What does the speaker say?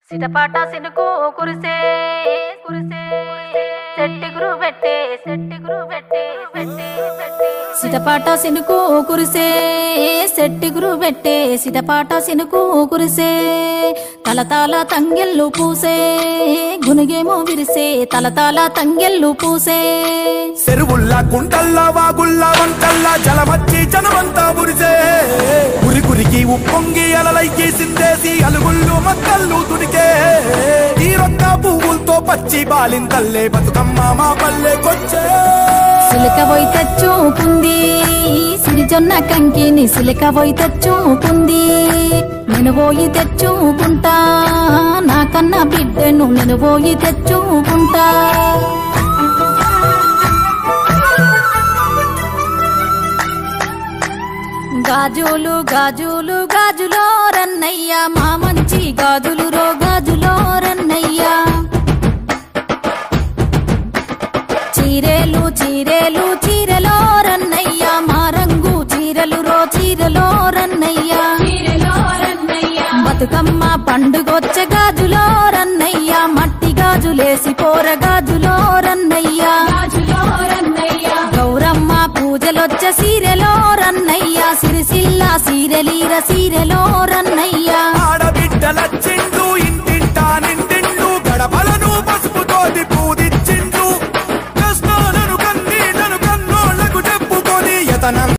సిటపాట సినుకు కురిసే కురిసే సెట్టి గురు పెట్టే సెట్టి గురు పెట్టే పెట్టే పెట్టే సిటపాట సినుకు కురిసే సెట్టి గురు పెట్టే సిటపాట సినుకు కురిసే తలతాల తంగెల్లు పూసే గునుగేమో విరిసే తలతాల తంగెల్లు పూసే చెరువుల్లా కుంటల్లా వాగుల్లా వంకల్లా జలమచ్చి జనమంతా బురిసే ఉరి కురికి ఉప్పొంగి అలలైకి సిందేసి అలుగుళ్ళు మక్కళ్ళు తుడికే తీరొక్క పువ్వులతో పచ్చి బాలింతల్లే బతుకమ్మ మా పల్లెకొచ్చే సిలిక పోయి తెచ్చుకుంది సిరిజొన్న కంకిని సిలిక పోయి తెచ్చుకుంది నేను పోయి తెచ్చుకుంటా నాకన్నా బిడ్డను నేను పోయి తెచ్చుకుంటా గాజులు గాజులు గాజులో రన్నయ్య మా మంచి గాజులు రో గాజులో రన్నయ్య చీరేలు చీరేలు చీరలో రన్నయ్య మా రంగు చీరలు రో చీరలో రన్నయ్య బతుకమ్మ పండుగొచ్చే గాజులో రన్నయ్య మట్టి గాజులేసి పోర గాజులో రన్నయ్య గౌరమ్మ పూజలొచ్చే సీరెలో రన్నయ్య సిరిసిల్ల సీరెలీర సీరెలో